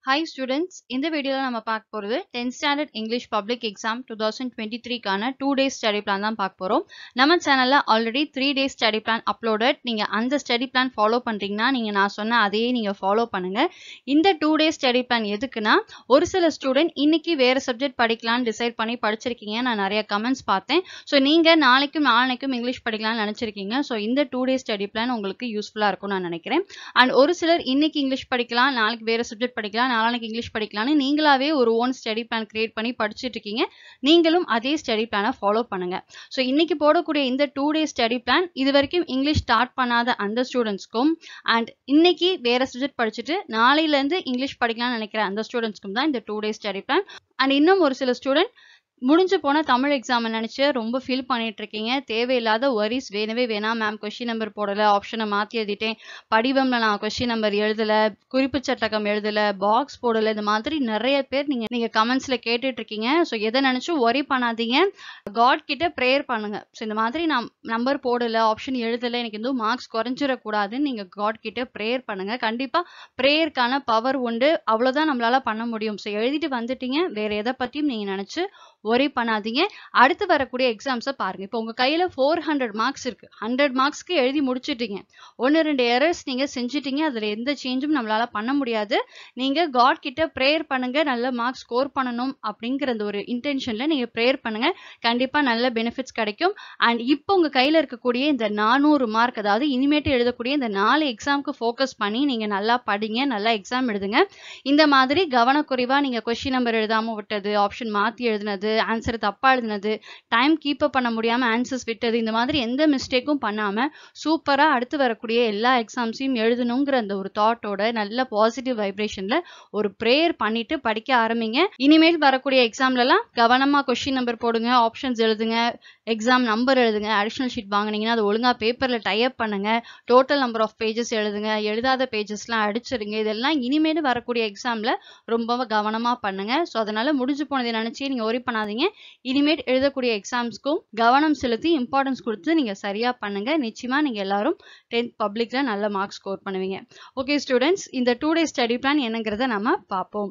hi students இந்த வீடியோவில் நம்ம பார்க்க போகிறது tenth standard English public exam two thousand twenty த்ரீக்கான டூ டேஸ் ஸ்டடி பிளான் தான் பார்க்க போகிறோம் நம்ம சேனலில் already three days study plan uploaded நீங்கள் அந்த ஸ்டடி பிளான் ஃபாலோ பண்ணுறீங்கன்னா நீங்கள் நான் சொன்ன அதையே நீங்கள் ஃபாலோ பண்ணுங்கள் இந்த டூ டேஸ் ஸ்டடி பிளான் எதுக்குன்னா ஒரு சில ஸ்டூடெண்ட் இன்னைக்கு வேறு சப்ஜெக்ட் படிக்கலாம்னு டிசைட் பண்ணி படிச்சிருக்கீங்க நான் நிறைய கமெண்ட்ஸ் பார்த்தேன் ஸோ நீங்கள் நாளைக்கும் நாளைக்கும் இங்கிலீஷ் படிக்கலாம்னு நினச்சிருக்கீங்க ஸோ இந்த டூ டேஸ் ஸ்டடி பிளான் உங்களுக்கு யூஸ்ஃபுல்லாக இருக்கும்னு நான் நினைக்கிறேன் அண்ட் ஒரு சிலர் இன்னைக்கு இங்கிலீஷ் படிக்கலாம் நாளைக்கு வேறு சப்ஜெக்ட் படிக்கலாம் நாளைக்கு இங்கிலீஷ் படிக்கலாம்னு நீங்களாவே ஒரு ஓன் ஸ்டடி பிளான் கிரியேட் பண்ணி படிச்சுட்டு இருக்கீங்க நீங்களும் அதே ஸ்டடி பிளானை ஃபாலோ பண்ணுங்க ஸோ இன்னைக்கு போடக்கூடிய இந்த டூ டே ஸ்டடி பிளான் இது வரைக்கும் இங்கிலீஷ் ஸ்டார்ட் பண்ணாத அந்த ஸ்டூடெண்ட்ஸ்க்கும் அண்ட் இன்னைக்கு வேற சப்ஜெக்ட் படிச்சுட்டு நாளையிலேருந்து இங்கிலீஷ் படிக்கலாம்னு நினைக்கிற அந்த ஸ்டூடெண்ட்ஸ்க்கும் தான் இந்த two day study plan and இன்னும் ஒரு சில ஸ்டூடெண்ட் முடிஞ்சு போன தமிழ் எக்ஸாம் நினச்சி ரொம்ப ஃபீல் பண்ணிட்டு இருக்கீங்க தேவையில்லாத வரிஸ் வேணவே வேணாம் மேம் கொஷின் நம்பர் போடலை ஆப்ஷனை மாற்றி எழுதிட்டேன் படிவம்ல நான் கொஷின் நம்பர் எழுதலை குறிப்பு சட்டகம் எழுதலை பாக்ஸ் போடலை இந்த மாதிரி நிறைய பேர் நீங்கள் நீங்கள் கமெண்ட்ஸில் கேட்டுட்டு இருக்கீங்க ஸோ எதை நினச்சும் ஒரி பண்ணாதீங்க காட் கிட்ட ப்ரேயர் பண்ணுங்க ஸோ இந்த மாதிரி நான் நம்பர் போடலை ஆப்ஷன் எழுதலை எனக்கு எதுவும் மார்க்ஸ் குறைஞ்சிடக்கூடாதுன்னு நீங்கள் காட் கிட்ட ப்ரேயர் பண்ணுங்க கண்டிப்பாக ப்ரேயருக்கான பவர் உண்டு அவ்வளோதான் நம்மளால பண்ண முடியும் ஸோ எழுதிட்டு வந்துட்டீங்க வேற எதை பற்றியும் நீங்கள் நினச்சி ஒரி பண்ணாதீங்க அடுத்து வரக்கூடிய எக்ஸாம்ஸை பாருங்க இப்போ உங்க கையில ஃபோர் ஹண்ட்ரட் மார்க்ஸ் இருக்கு ஹண்ட்ரட் மார்க்ஸ்க்கு எழுதி முடிச்சிட்டீங்க ஒன்று ரெண்டு எரர்ஸ் நீங்க செஞ்சிட்டீங்க அதுல எந்த சேஞ்சும் நம்மளால பண்ண முடியாது நீங்க காட் கிட்ட ப்ரேயர் பண்ணுங்க நல்ல மார்க்ஸ் ஸ்கோர் பண்ணணும் அப்படிங்கிற அந்த ஒரு இன்டென்ஷன்ல நீங்க ப்ரேயர் பண்ணுங்க கண்டிப்பா நல்ல பெனிஃபிட்ஸ் கிடைக்கும் அண்ட் இப்போ உங்க கையில இருக்கக்கூடிய இந்த நானூறு மார்க் அதாவது இனிமேட்டு எழுதக்கூடிய இந்த நாலு எக்ஸாம்க்கு ஃபோக்கஸ் பண்ணி நீங்க நல்லா படிங்க நல்லா எக்ஸாம் எழுதுங்க இந்த மாதிரி கவனக்குறைவா நீங்க கொஸ்டின் நம்பர் எழுதாம விட்டது ஆப்ஷன் மாத்தி எழுதுனது ஆன்சர் தப்பா எழுதுனது டைம் கீப் அப் பண்ண முடியாம ஆன்சர்ஸ் விட்டது இந்த மாதிரி எந்த மிஸ்டேக்கும் பண்ணாம சூப்பரா அடுத்து வரக்கூடிய எல்லா எக்ஸாம்ஸையும் எழுதணுங்கிற அந்த ஒரு தாட்டோட நல்ல பாசிட்டிவ் வைப்ரேஷன்ல ஒரு ப்ரேயர் பண்ணிட்டு படிக்க ஆரம்பிங்க இனிமேல் வரக்கூடிய எக்ஸாம்லலாம் கவனமா கொஸ்டின் நம்பர் போடுங்க ஆப்ஷன்ஸ் எழுதுங்க எக்ஸாம் நம்பர் எழுதுங்க அடிஷனல் ஷீட் வாங்கினீங்கன்னா அது ஒழுங்கா பேப்பர்ல டைப் பண்ணுங்க டோட்டல் நம்பர் ஆஃப் பேஜஸ் எழுதுங்க எழுதாத பேஜஸ்லாம் அடிச்சிருங்க இதெல்லாம் இனிமேல் வரக்கூடிய எக்ஸாம்ல ரொம்ப கவனமா பண்ணுங்க ஸோ அதனால முடிஞ்சு போனதை நினைச்சு நீங்க ஒரி பண்ணாதீங்க இனிமேட் எழுதக்கூடிய எக்ஸாம்ஸ்க்கும் கவனம் செலுத்தி இம்பார்ட்டன்ஸ் கொடுத்து நீங்க சரியா பண்ணுங்க நிச்சயமா நீங்க எல்லாரும் டென்த் பப்ளிக்ல நல்ல மார்க் ஸ்கோர் பண்ணுவீங்க ஓகே ஸ்டூடெண்ட்ஸ் இந்த டூ டே ஸ்டடி பிளான் என்னங்கிறத நம்ம பார்ப்போம்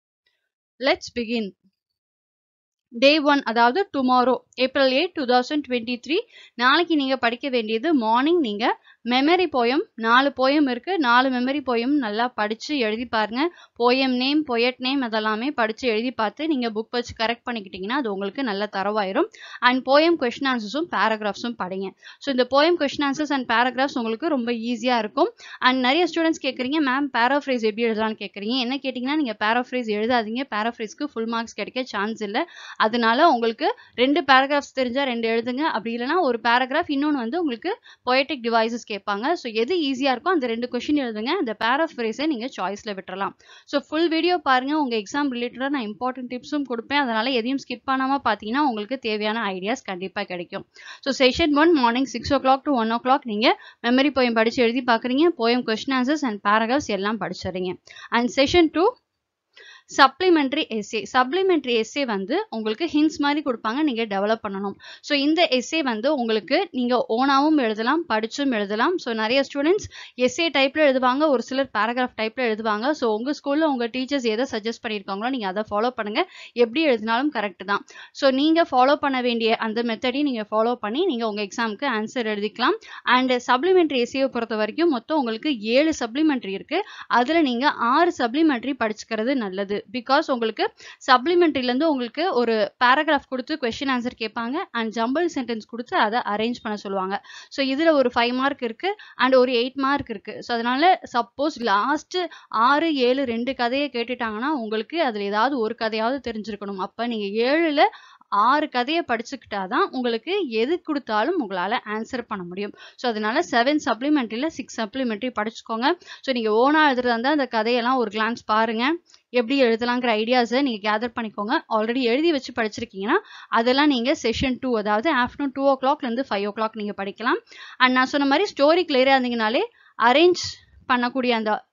லெட்ஸ் பிகின் டே ஒன் அதாவது tomorrow April eight two thousand twenty three நாளைக்கு நீங்கள் படிக்க வேண்டியது மார்னிங் நீங்கள் மெமரி போயம் நாலு போயம் இருக்குது நாலு மெமரி போயம் நல்லா படித்து எழுதி பாருங்க போயம் நேம் பொயட் நேம் அதெல்லாமே படித்து எழுதி பார்த்து நீங்கள் புக் வச்சு கரெக்ட் பண்ணிக்கிட்டீங்கன்னா அது உங்களுக்கு நல்ல தரவாயிரும் அண்ட் போயம் கொஷின் ஆன்சர்ஸும் பேராகிராஃப்ஸும் படிங்க ஸோ இந்த poem question answers and paragraphs உங்களுக்கு ரொம்ப ஈஸியாக இருக்கும் அண்ட் நிறைய ஸ்டூடெண்ட்ஸ் கேட்குறீங்க மேம் பேராஃப்ரைஸ் எப்படி எழுதலாம்னு கேட்குறீங்க என்ன கேட்டிங்கன்னா நீங்கள் பேராஃப்ரைஸ் எழுதாதீங்க பேராஃப்ரைஸ்க்கு ஃபுல் மார்க்ஸ் கிடைக்க சான்ஸ் இல்லை அதனால உங்களுக்கு ரெண்டு பேராகிராஃப்ஸ் தெரிஞ்சா ரெண்டு எழுதுங்க அப்படி இல்லைனா ஒரு பேராகிராஃப் இன்னொன்று வந்து உங்களுக்கு பொயட்டிக் டிவைசஸ் கேட்பாங்க ஸோ எது ஈஸியாக இருக்கோ அந்த ரெண்டு கொஷின் எழுதுங்க அந்த பேராஃப்ரேஸை நீங்கள் சாய்ஸில் விட்டுறலாம் ஸோ ஃபுல் வீடியோ பாருங்க உங்கள் எக்ஸாம் ரிலேட்டடாக நான் இம்பார்ட்டன்ட் டிப்ஸும் கொடுப்பேன் அதனால எதையும் ஸ்கிப் பண்ணாமல் பார்த்தீங்கன்னா உங்களுக்கு தேவையான ஐடியாஸ் கண்டிப்பாக கிடைக்கும் so session one morning six o'clock to one o'clock நீங்கள் மெமரி போயம் படித்து எழுதி பார்க்குறீங்க poem question answers and paragraphs எல்லாம் படிச்சிடுறீங்க and session two supplementary SA supplementary SA வந்து உங்களுக்கு ஹின்ஸ் மாதிரி கொடுப்பாங்க நீங்கள் டெவலப் பண்ணணும் ஸோ இந்த எஸ்ஏ வந்து உங்களுக்கு நீங்கள் ஓனாகவும் எழுதலாம் படிச்சும் எழுதலாம் ஸோ நிறைய ஸ்டூடெண்ட்ஸ் எஸ்ஏ டைப்பில் எழுதுவாங்க ஒரு சிலர் பேராகிராஃப் டைப்பில் எழுதுவாங்க ஸோ உங்கள் ஸ்கூலில் உங்கள் டீச்சர்ஸ் எதை சஜஸ்ட் பண்ணியிருக்காங்களோ நீங்கள் அதை ஃபாலோ பண்ணுங்கள் எப்படி எழுதினாலும் கரெக்ட் தான் ஸோ நீங்கள் ஃபாலோ பண்ண வேண்டிய அந்த மெத்தடையும் நீங்கள் ஃபாலோ பண்ணி நீங்கள் உங்கள் எக்ஸாமுக்கு ஆன்சர் எழுதிக்கலாம் அண்ட் சப்ளிமெண்ட்ரி எஸ்ஏவை பொறுத்த வரைக்கும் மொத்தம் உங்களுக்கு ஏழு சப்ளிமெண்ட்ரி இருக்குது அதில் நீங்கள் ஆறு சப்ளிமெண்ட்ரி படிச்சுக்கிறது நல்லது பிகாஸ் உங்களுக்கு சப்ளிமெண்ட்ரிலேருந்து உங்களுக்கு ஒரு பேராகிராஃப் கொடுத்து கொஸ்டின் ஆன்சர் கேட்பாங்க அண்ட் ஜம்பிள் சென்டென்ஸ் கொடுத்து அதை அரேஞ்ச் பண்ண சொல்லுவாங்க ஸோ இதில் ஒரு ஃபைவ் மார்க் இருக்குது அண்ட் ஒரு எயிட் மார்க் இருக்குது ஸோ அதனால சப்போஸ் லாஸ்ட்டு ஆறு ஏழு ரெண்டு கதையை கேட்டுட்டாங்கன்னா உங்களுக்கு அதில் ஏதாவது ஒரு கதையாவது தெரிஞ்சிருக்கணும் அப்போ நீங்கள் ஏழில் ஆறு கதையை படிச்சுக்கிட்டாதான் உங்களுக்கு எது கொடுத்தாலும் உங்களால் ஆன்சர் பண்ண முடியும் ஸோ அதனால செவன் சப்ளிமெண்ட்ரியில் சிக்ஸ் சப்ளிமெண்ட்ரி படிச்சுக்கோங்க ஸோ நீங்கள் ஓனாக எழுதுறதா இருந்தால் அந்த கதையெல்லாம் ஒரு கிளான்ஸ் பாருங்கள் எப்படி எழுதலாங்கிற ஐடியாஸை நீங்கள் கேதர் பண்ணிக்கோங்க ஆல்ரெடி எழுதி வச்சு படிச்சிருக்கீங்கன்னா அதெல்லாம் நீங்கள் செஷன் டூ அதாவது ஆஃப்டர்நூன் டூ ஓ கிளாக்லேருந்து ஃபைவ் ஓ கிளாக் நீங்கள் படிக்கலாம் அண்ட் நான் சொன்ன மாதிரி ஸ்டோரி கிளியராக இருந்தீங்கனாலே அரேஞ்ச் பண்ணக்கூடிய அந்த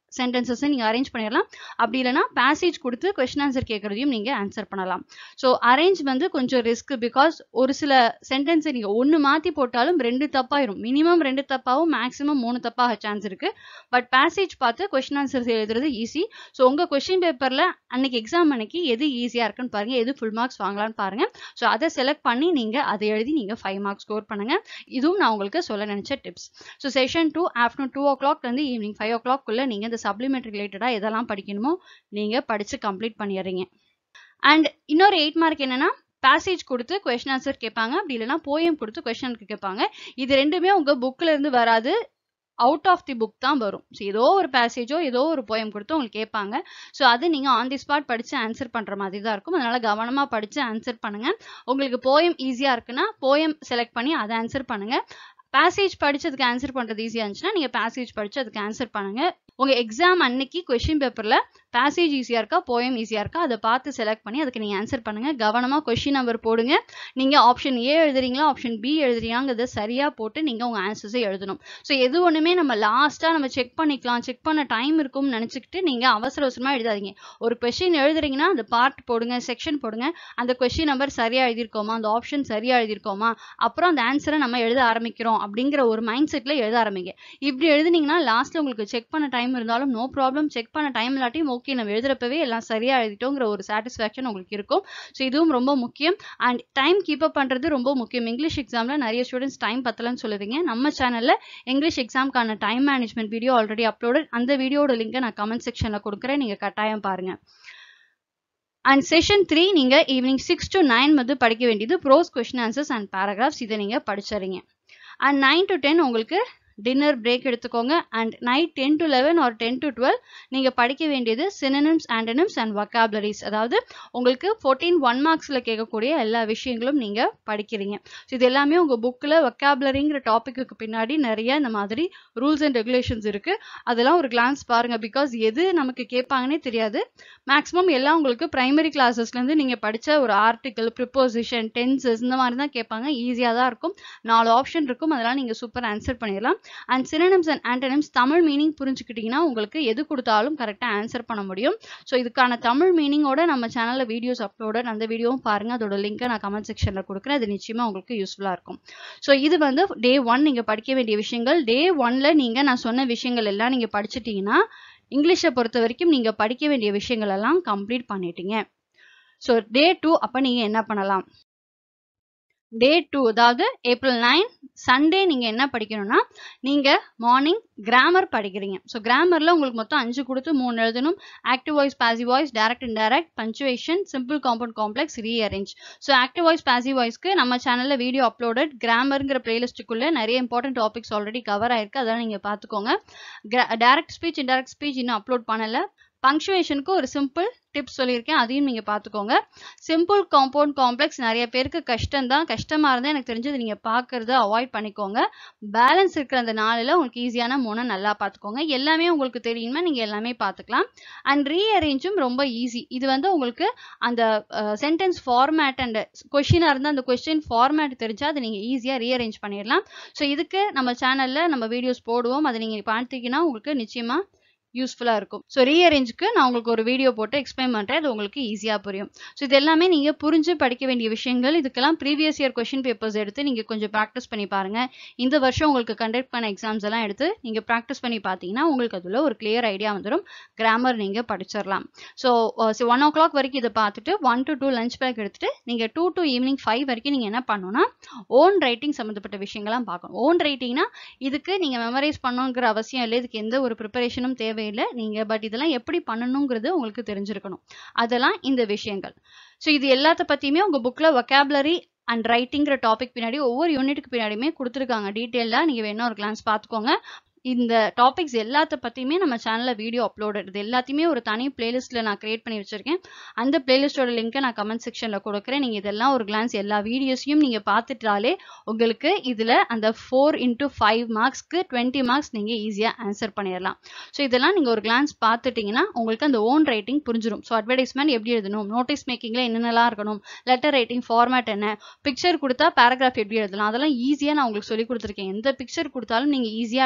சென்டென்சஸை நீங்கள் அரேஞ்ச் பண்ணிடலாம் அப்படி இல்லைனா பேசேஜ் கொடுத்து கொஸ்டின் ஆன்சர் கேட்குறதையும் நீங்கள் ஆன்சர் பண்ணலாம் ஸோ அரேஞ்ச் வந்து கொஞ்சம் ரிஸ்க் பிகாஸ் ஒரு சில சென்டென்ஸை நீங்கள் ஒன்று மாற்றி போட்டாலும் ரெண்டு தப்பாயிரும் மினிமம் ரெண்டு தப்பாகவும் மேக்ஸிமம் மூணு தப்பாக சான்ஸ் இருக்குது பட் பேசேஜ் பார்த்து கொஸ்டின் ஆன்சர்ஸ் எழுதுறது ஈஸி ஸோ உங்கள் கொஸ்டின் பேப்பரில் அன்னைக்கு எக்ஸாம் அன்னைக்கு எது ஈஸியாக இருக்குன்னு பாருங்கள் எது ஃபுல் மார்க்ஸ் வாங்கலாம்னு பாருங்கள் ஸோ அதை செலக்ட் பண்ணி நீங்கள் அதை எழுதி நீங்கள் ஃபைவ் மார்க்ஸ் ஸ்கோர் பண்ணுங்கள் இதுவும் நான் உங்களுக்கு சொல்ல நினச்ச tips so session two afternoon two ஓ கிளாக்லேருந்து ஈவினிங் ஃபைவ் ஓ கிளாக்குள்ளே நீங்கள் இந்த சப்ளிமெண்ட்ரி ரிலேட்டடாக எதெல்லாம் படிக்கணுமோ நீங்கள் படித்து கம்ப்ளீட் பண்ணிடுறீங்க அண்ட் இன்னொரு எயிட் மார்க் என்னன்னா பேசேஜ் கொடுத்து கொஸ்டின் ஆன்சர் கேட்பாங்க அப்படி இல்லைனா போயம் கொடுத்து கொஸ்டின் கேட்பாங்க இது ரெண்டுமே உங்கள் புக்கில் இருந்து வராது அவுட் ஆஃப் தி புக் தான் வரும் ஸோ ஏதோ ஒரு பேசேஜோ ஏதோ ஒரு போயம் கொடுத்து உங்களுக்கு கேட்பாங்க ஸோ அது நீங்கள் ஆன் தி ஸ்பாட் படித்து ஆன்சர் பண்ணுற மாதிரி தான் இருக்கும் அதனால் கவனமாக படித்து ஆன்சர் பண்ணுங்கள் உங்களுக்கு போயம் ஈஸியாக இருக்குன்னா போயம் செலக்ட் பண்ணி அதை ஆன்சர் பண்ணுங்கள் பேசேஜ் படிச்சதுக்கு ஆன்சர் பண்ணுறது ஈஸியாக இருந்துச்சுன்னா நீங்கள் பேசேஜ் படித்து அதுக்கு ஆன்சர் பண்ணுங்கள் உங்கள் எக்ஸாம் அன்னைக்கு கொஷின் பேப்பரில் பேசேஜ் ஈஸியாக இருக்கா போயம் ஈஸியாக இருக்கா அதை பார்த்து செலக்ட் பண்ணி அதுக்கு நீங்கள் ஆன்சர் பண்ணுங்கள் கவனமாக கொஷின் நம்பர் போடுங்க நீங்கள் ஆப்ஷன் ஏ எழுதுறீங்களா ஆப்ஷன் பி எழுதுறீங்கிறத சரியாக போட்டு நீங்கள் உங்கள் ஆன்சர்ஸை எழுதணும் ஸோ எது ஒன்றுமே நம்ம லாஸ்ட்டாக நம்ம செக் பண்ணிக்கலாம் செக் பண்ண டைம் இருக்கும்னு நினச்சிக்கிட்டு நீங்கள் அவசர அவசரமாக எழுதாதீங்க ஒரு கொஷின் எழுதுறீங்கன்னா அந்த பார்ட் போடுங்க செக்ஷன் போடுங்க அந்த கொஷின் நம்பர் சரியாக எழுதியிருக்கோமா அந்த ஆப்ஷன் சரியாக எழுதியிருக்கோமா அப்புறம் அந்த ஆன்சரை நம்ம எழுத ஆரம்பிக்கிறோம் அப்படிங்கிற ஒரு மைண்ட் செட்டில் எழுத ஆரம்பிங்க இப்படி எழுதுனீங்கன்னா லாஸ்ட்டில் உங்களுக்கு செக் பண்ண டைம் இருந்தாலும் நோ ப்ராப்ளம் செக் பண்ண டைம் இல்லாட்டியும் ஓகே நம்ம எழுதுறப்பவே எல்லாம் சரியாக எழுதிட்டோங்கிற ஒரு சாட்டிஸ்ஃபேக்ஷன் உங்களுக்கு இருக்கும் ஸோ இதுவும் ரொம்ப முக்கியம் அண்ட் டைம் கீப் அப் பண்ணுறது ரொம்ப முக்கியம் இங்கிலீஷ் எக்ஸாமில் நிறைய ஸ்டூடெண்ட்ஸ் டைம் பத்தலன்னு சொல்லுவீங்க நம்ம சேனலில் இங்கிலீஷ் எக்ஸாம்க்கான time management video already upload அந்த வீடியோட லிங்கை நான் கமெண்ட் செக்ஷனில் கொடுக்குறேன் நீங்கள் கட்டாயம் பாருங்கள் அண்ட் செஷன் த்ரீ நீங்கள் ஈவினிங் சிக்ஸ் டு நைன் வந்து படிக்க வேண்டியது prose question answers and paragraphs இதை நீங்கள் படிச்சிடுறீங்க அண்ட் நைன் டு டென் உங்களுக்கு டின்னர் பிரேக் எடுத்துக்கோங்க and night ten to eleven or ten to twelve நீங்கள் படிக்க வேண்டியது சினனிம்ஸ் ஆண்டனிம்ஸ் அண்ட் வொக்காபுலரிஸ் அதாவது உங்களுக்கு ஃபோர்டீன் ஒன் மார்க்ஸில் கேட்கக்கூடிய எல்லா விஷயங்களும் நீங்கள் படிக்கிறீங்க ஸோ இது எல்லாமே உங்கள் புக்கில் வொக்காபுலரிங்கிற டாப்பிக்கு பின்னாடி நிறைய இந்த மாதிரி ரூல்ஸ் அண்ட் ரெகுலேஷன்ஸ் இருக்குது அதெல்லாம் ஒரு கிளான்ஸ் பாருங்கள் பிகாஸ் எது நமக்கு கேட்பாங்கன்னே தெரியாது மேக்ஸிமம் எல்லாம் உங்களுக்கு ப்ரைமரி கிளாஸஸ்லேருந்து நீங்கள் படித்த ஒரு ஆர்டிக்கல் ப்ரிப்போசிஷன் டென்சஸ் இந்த மாதிரி தான் கேட்பாங்க ஈஸியாக தான் இருக்கும் நாலு ஆப்ஷன் இருக்கும் அதெல்லாம் நீங்கள் சூப்பர் ஆன்சர் பண்ணிடலாம் and synonyms and antonyms Tamil meaning புரிஞ்சுக்கிட்டிங்கன்னா உங்களுக்கு எது கொடுத்தாலும் கரெக்டாக ஆன்சர் பண்ண முடியும் ஸோ இதுக்கான தமிழ் மீனிங்கோட நம்ம சேனலில் வீடியோஸ் அப்லோட அந்த வீடியோவும் பாருங்கள் அதோட லிங்கை நான் கமெண்ட் செக்ஷனில் கொடுக்குறேன் அது நிச்சயமாக உங்களுக்கு யூஸ்ஃபுல்லாக இருக்கும் ஸோ இது வந்து டே ஒன் நீங்கள் படிக்க வேண்டிய விஷயங்கள் டே ஒன்ல நீங்கள் நான் சொன்ன விஷயங்கள் எல்லாம் நீங்கள் படிச்சிட்டிங்கன்னா இங்கிலீஷை பொறுத்த வரைக்கும் நீங்கள் படிக்க வேண்டிய விஷயங்கள் எல்லாம் கம்ப்ளீட் பண்ணிட்டீங்க ஸோ டே டூ அப்போ நீங்கள் என்ன பண்ணலாம் டே டூ அதாவது ஏப்ரல் நைன் சண்டே நீங்கள் என்ன படிக்கணும்னா நீங்கள் மார்னிங் கிராமர் படிக்கிறீங்க ஸோ கிராமரில் உங்களுக்கு மொத்தம் அஞ்சு கொடுத்து மூணு எழுதணும் active voice passive voice direct indirect punctuation simple compound complex rearrange so active voice passive வாய்ஸ்க்கு நம்ம சேனலில் வீடியோ அப்லோடட் கிராமருங்கிற பிளேலிஸ்ட்டுக்குள்ளே நிறைய இம்பார்ட்டன்ட் டாபிக்ஸ் ஆல்ரெடி கவர் ஆயிருக்கு அதெல்லாம் நீங்கள் பார்த்துக்கோங்க டேரக்ட் ஸ்பீச் இன்டேரக்ட் ஸ்பீச் இன்னும் அப்லோட் பண்ணலை பங்க்சுவேஷனுக்கு ஒரு சிம்பிள் டிப்ஸ் சொல்லியிருக்கேன் அதையும் நீங்கள் பார்த்துக்கோங்க சிம்பிள் காம்பவுண்ட் காம்ப்ளெக்ஸ் நிறைய பேருக்கு கஷ்டம் தான் கஷ்டமாக இருந்தால் எனக்கு தெரிஞ்சது நீங்கள் பார்க்குறத அவாய்ட் பண்ணிக்கோங்க பேலன்ஸ் இருக்கிற அந்த நாளில் உங்களுக்கு ஈஸியான மூணை நல்லா பார்த்துக்கோங்க எல்லாமே உங்களுக்கு தெரியுமா நீங்கள் எல்லாமே பார்த்துக்கலாம் அண்ட் ரீஅரேஞ்சும் ரொம்ப ஈஸி இது வந்து உங்களுக்கு அந்த சென்டென்ஸ் ஃபார்மேட் அண்ட் கொஷினாக இருந்தால் அந்த கொஸ்டின் ஃபார்மேட் தெரிஞ்சால் அதை நீங்கள் ஈஸியாக ரீஅரேஞ்ச் பண்ணிடலாம் ஸோ இதுக்கு நம்ம சேனலில் நம்ம வீடியோஸ் போடுவோம் அதை நீங்கள் பார்த்தீங்கன்னா உங்களுக்கு நிச்சயமாக யூஸ்ஃபுல்லாக இருக்கும் ஸோ ரீஅரேஞ்சுக்கு நான் உங்களுக்கு ஒரு வீடியோ போட்டு எக்ஸ்பிளைன் பண்ணுறேன் அது உங்களுக்கு ஈஸியாக புரியும் ஸோ இது எல்லாமே நீங்கள் புரிஞ்சு படிக்க வேண்டிய விஷயங்கள் இதுக்கெல்லாம் ப்ரீவியஸ் இயர் கொஷின் பேப்பர்ஸ் எடுத்து நீங்கள் கொஞ்சம் ப்ராக்டிஸ் பண்ணி பாருங்கள் இந்த வருஷம் உங்களுக்கு கண்டக்ட் பண்ண எக்ஸாம்ஸ் எல்லாம் எடுத்து நீங்கள் ப்ராக்டிஸ் பண்ணி பார்த்தீங்கன்னா உங்களுக்கு அதில் ஒரு கிளியர் ஐடியா வந்துடும் கிராமர் நீங்கள் படிச்சிடலாம் ஸோ ஒன் ஓ கிளாக் வரைக்கும் இதை பார்த்துட்டு one to two lunch break எடுத்துட்டு நீங்கள் டூ டு ஈவினிங் ஃபைவ் வரைக்கும் நீங்கள் என்ன பண்ணணும்னா ஓன் ரைட்டிங் சம்மந்தப்பட்ட விஷயங்கள்லாம் பார்க்கணும் ஓன் ரைட்டிங்னா இதுக்கு நீங்கள் மெமரைஸ் பண்ணணுங்கிற அவசியம் இல்லை இதுக்கு எந்த ஒரு ப்ரிப்பரேஷனும் தேவை தேவையில்லை நீங்கள் பட் இதெல்லாம் எப்படி பண்ணணுங்கிறது உங்களுக்கு தெரிஞ்சிருக்கணும் அதெல்லாம் இந்த விஷயங்கள் ஸோ இது எல்லாத்த பற்றியுமே உங்கள் புக்கில் வொக்காபுலரி அண்ட் ரைட்டிங்கிற டாபிக் பின்னாடி ஒவ்வொரு யூனிட்டுக்கு பின்னாடியுமே கொடுத்துருக்காங்க டீட்டெயிலாக நீங்கள் வேணா ஒரு கிளான்ஸ் பார்த்துக்கோங்க இந்த டாபிக்ஸ் எல்லாத்த பற்றியுமே நம்ம சேனலில் வீடியோ அப்லோட் இது எல்லாத்தையுமே ஒரு தனி பிளேலிஸ்ட்டில் நான் கிரியேட் பண்ணி வச்சுருக்கேன் அந்த பிளேலிஸ்ட்டோட லிங்க்கை நான் கமெண்ட் செக்ஷனில் கொடுக்குறேன் நீங்கள் இதெல்லாம் ஒரு கிளான்ஸ் எல்லா வீடியோஸையும் நீங்கள் பார்த்துட்டாலே உங்களுக்கு இதில் அந்த ஃபோர் இன்ட்டு ஃபைவ் மார்க்ஸ்க்கு டுவெண்ட்டி மார்க்ஸ் நீங்கள் ஈஸியாக ஆன்சர் பண்ணிடலாம் ஸோ இதெல்லாம் நீங்கள் ஒரு கிளான்ஸ் பார்த்துட்டிங்கன்னா உங்களுக்கு அந்த ஓன் ரைட்டிங் புரிஞ்சிடும் ஸோ அட்வர்டைஸ்மெண்ட் எப்படி எழுதணும் நோட்டீஸ் மேக்கிங்கில் என்னென்னலாம் இருக்கணும் லெட்டர் ரைட்டிங் ஃபார்மேட் என்ன பிக்சர் கொடுத்தா பேராகிராஃப் எப்படி எழுதலாம் அதெல்லாம் ஈஸியாக நான் உங்களுக்கு சொல்லி கொடுத்துருக்கேன் எந்த பிக்சர் கொடுத்தாலும் நீங்கள் ஈஸியாக எழுதி ஃபைவ்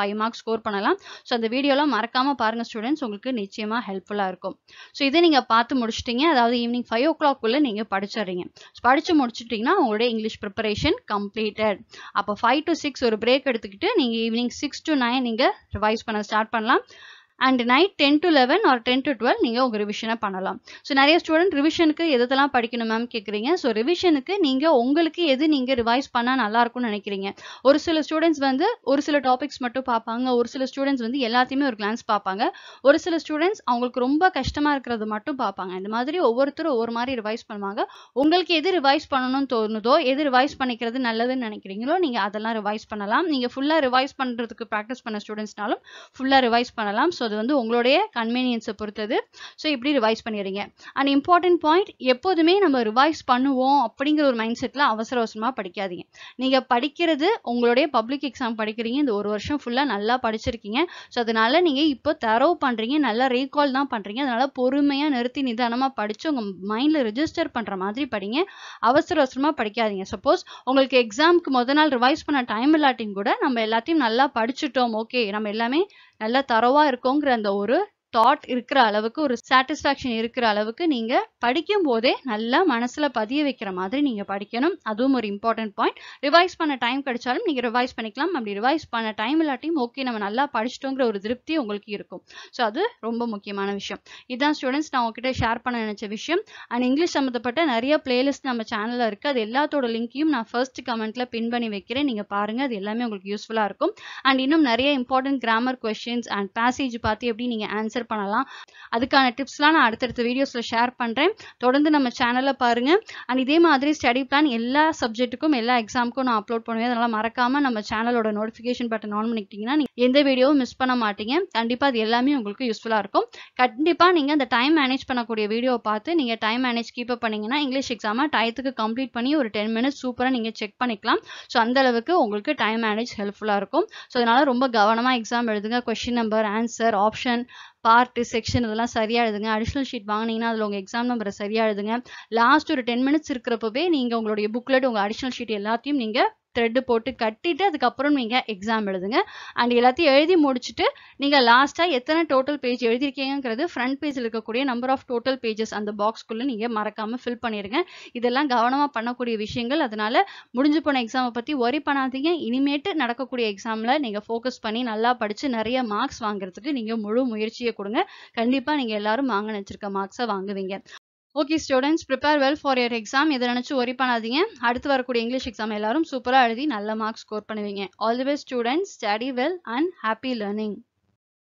ஃபைவ் மார்க்ஸ் ஸ்கோர் பண்ணலாம் ஸோ அந்த வீடியோலாம் மறக்காம பாருங்க ஸ்டூடெண்ட்ஸ் உங்களுக்கு நிச்சயமா ஹெல்ப்ஃபுல்லாக இருக்கும் ஸோ இதை நீங்க பார்த்து முடிச்சிட்டீங்க அதாவது ஈவினிங் ஃபைவ் ஓ கிளாக்குள்ள நீங்க படிச்சிடுறீங்க படிச்சு முடிச்சிட்டிங்கன்னா உங்களுடைய இங்கிலீஷ் ப்ரிப்பரேஷன் கம்ப்ளீட்டட் அப்போ ஃபைவ் டு சிக்ஸ் ஒரு பிரேக் எடுத்துக்கிட்டு நீங்க ஈவினிங் சிக்ஸ் டு நைன் நீங்க ரிவைஸ் பண்ண ஸ்டார்ட் பண்ணலாம் and night ten to eleven or ten to twelve நீங்கள் உங்கள் ரிவிஷனை பண்ணலாம் ஸோ நிறைய ஸ்டூடெண்ட் ரிவிஷனுக்கு எதெல்லாம் படிக்கணும் மேம் கேட்குறீங்க ஸோ ரிவிஷனுக்கு நீங்கள் உங்களுக்கு எது நீங்கள் ரிவைஸ் பண்ணால் நல்லா இருக்கும்னு நினைக்கிறீங்க ஒரு சில ஸ்டூடெண்ட்ஸ் வந்து ஒரு சில டாபிக்ஸ் மட்டும் பார்ப்பாங்க ஒரு சில ஸ்டூடெண்ட்ஸ் வந்து எல்லாத்தையுமே ஒரு கிளான்ஸ் பார்ப்பாங்க ஒரு சில ஸ்டூடெண்ட்ஸ் அவங்களுக்கு ரொம்ப கஷ்டமாக இருக்கிறது மட்டும் பார்ப்பாங்க இந்த மாதிரி ஒவ்வொருத்தரும் ஒவ்வொரு மாதிரி ரிவைஸ் பண்ணுவாங்க உங்களுக்கு எது ரிவைஸ் பண்ணணும்னு தோணுதோ எது ரிவைஸ் பண்ணிக்கிறது நல்லதுன்னு நினைக்கிறீங்களோ நீங்கள் அதெல்லாம் ரிவைஸ் பண்ணலாம் நீங்கள் ஃபுல்லாக ரிவைஸ் பண்ணுறதுக்கு ப்ராக்டிஸ் பண்ண ஸ்டூடெண்ட்ஸ்னாலும் ஃபுல்லாக ரிவைஸ் பண்ணலாம் ஸோ அது வந்து உங்களுடைய கன்வீனியன்ஸை பொறுத்தது ஸோ இப்படி ரிவைஸ் பண்ணிடுறீங்க அண்ட் இம்பார்ட்டன்ட் பாயிண்ட் எப்போதுமே நம்ம ரிவைஸ் பண்ணுவோம் அப்படிங்கிற ஒரு மைண்ட் செட்டில் அவசர அவசரமாக படிக்காதீங்க நீங்கள் படிக்கிறது உங்களுடைய பப்ளிக் எக்ஸாம் படிக்கிறீங்க இந்த ஒரு வருஷம் ஃபுல்லாக நல்லா படிச்சிருக்கீங்க ஸோ அதனால நீங்கள் இப்போ தரவு பண்ணுறீங்க நல்லா ரீகால் தான் பண்ணுறீங்க அதனால பொறுமையாக நிறுத்தி நிதானமாக படித்து உங்கள் மைண்டில் ரெஜிஸ்டர் பண்ணுற மாதிரி படிங்க அவசர அவசரமாக படிக்காதீங்க சப்போஸ் உங்களுக்கு எக்ஸாமுக்கு முத நாள் ரிவைஸ் பண்ண டைம் இல்லாட்டியும் கூட நம்ம எல்லாத்தையும் நல்லா படிச்சுட்டோம் ஓகே நம்ம எல்லாமே நல்லா தரவா இருக்கோங்கிற அந்த ஒரு தாட் இருக்கிற அளவுக்கு ஒரு சாட்டிஸ்ஃபேக்ஷன் இருக்கிற அளவுக்கு நீங்க படிக்கும் போதே நல்லா மனசுல பதிய வைக்கிற மாதிரி நீங்க படிக்கணும் அதுவும் ஒரு இம்பார்ட்டன்ட் பாயிண்ட் ரிவைஸ் பண்ண டைம் கிடைச்சாலும் நீங்க ரிவைஸ் பண்ணிக்கலாம் அப்படி ரிவைஸ் பண்ண டைம் இல்லாட்டியும் ஓகே நம்ம நல்லா படிச்சிட்டோங்கிற ஒரு திருப்தி உங்களுக்கு இருக்கும் ஸோ அது ரொம்ப முக்கியமான விஷயம் இதுதான் ஸ்டூடெண்ட்ஸ் நான் உங்ககிட்ட ஷேர் பண்ண நினைச்ச விஷயம் அண்ட் இங்கிலீஷ் சம்மந்தப்பட்ட நிறைய பிளேலிஸ்ட் நம்ம சேனல்ல இருக்கு அது எல்லாத்தோட லிங்கையும் நான் ஃபர்ஸ்ட் கமெண்ட்ல பின் பண்ணி வைக்கிறேன் நீங்க பாருங்க அது எல்லாமே உங்களுக்கு யூஸ்ஃபுல்லா இருக்கும் அண்ட் இன்னும் நிறைய important grammar questions and passage பார்த்து எப்படி நீங்க ஆன்சர் பண்ணலாம் அதுக்கான டிப்ஸ்லாம் நான் அடுத்தடுத்த வீடியோஸ்ல ஷேர் பண்றேன் தொடர்ந்து நம்ம சேனல்ல பாருங்க அண்ட் இதே மாதிரி ஸ்டடி பிளான் எல்லா சப்ஜெக்ட்டுக்கும் எல்லா எக்ஸாமுக்கும் நான் அப்லோட் பண்ணுவேன் அதனால மறக்காம நம்ம சேனலோட நோட்டிஃபிகேஷன் பட்டன் ஆன் பண்ணிக்கிட்டீங்கன்னா நீங்க எந்த வீடியோவும் மிஸ் பண்ண மாட்டீங்க கண்டிப்பா அது எல்லாமே உங்களுக்கு யூஸ்ஃபுல்லா இருக்கும் கண்டிப்பா நீங்க அந்த டைம் மேனேஜ் பண்ணக்கூடிய வீடியோவை பார்த்து நீங்க டைம் மேனேஜ் கீப் அப் பண்ணீங்கன்னா இங்கிலீஷ் எக்ஸாமை டயத்துக்கு கம்ப்ளீட் பண்ணி ஒரு டென் மினிட்ஸ் சூப்பரா நீங்க செக் பண்ணிக்கலாம் ஸோ அந்த அளவுக்கு உங்களுக்கு டைம் மேனேஜ் ஹெல்ப்ஃபுல்லா இருக்கும் ஸோ அதனால ரொம்ப கவனமா எக்ஸாம் எழுதுங்க question number answer option part section இதெல்லாம் சரியா எழுதுங்க அடிஷனல் ஷீட் வாங்கினீங்கன்னா அதில் உங்கள் எக்ஸாம் நம்பரை சரியா எழுதுங்க லாஸ்ட் ஒரு டென் மினிட்ஸ் இருக்கிறப்பவே நீங்கள் உங்களுடைய புக்லெட் உங்கள் அடிஷனல் ஷீட் எல்லாத்தையும் நீங்கள் த்ரெட்டு போட்டு கட்டிட்டு அதுக்கப்புறம் நீங்கள் எக்ஸாம் எழுதுங்க அண்ட் எல்லாத்தையும் எழுதி முடிச்சுட்டு நீங்கள் லாஸ்ட்டாக எத்தனை டோட்டல் பேஜ் எழுதிருக்கீங்கிறது ஃப்ரண்ட் பேஜில் இருக்கக்கூடிய நம்பர் ஆஃப் டோட்டல் பேஜஸ் அந்த பாக்ஸ்க்குள்ளே நீங்கள் மறக்காமல் ஃபில் பண்ணிடுங்க இதெல்லாம் கவனமாக பண்ணக்கூடிய விஷயங்கள் அதனால முடிஞ்சு போன எக்ஸாமை பற்றி ஒரி பண்ணாதீங்க இனிமேட்டு நடக்கக்கூடிய எக்ஸாமில் நீங்கள் ஃபோக்கஸ் பண்ணி நல்லா படித்து நிறைய மார்க்ஸ் வாங்குறதுக்கு நீங்கள் முழு முயற்சியை கொடுங்க கண்டிப்பாக நீங்கள் எல்லாரும் வாங்க நினச்சிருக்க மார்க்ஸை வாங்குவீங்க okay students prepare well for your exam இதை நினச்சி ஒரி பண்ணாதீங்க அடுத்து வரக்கூடிய இங்கிலீஷ் எக்ஸாம் எல்லாரும் சூப்பராக எழுதி நல்ல மார்க்ஸ் ஸ்கோர் பண்ணுவீங்க all the best students study well and happy learning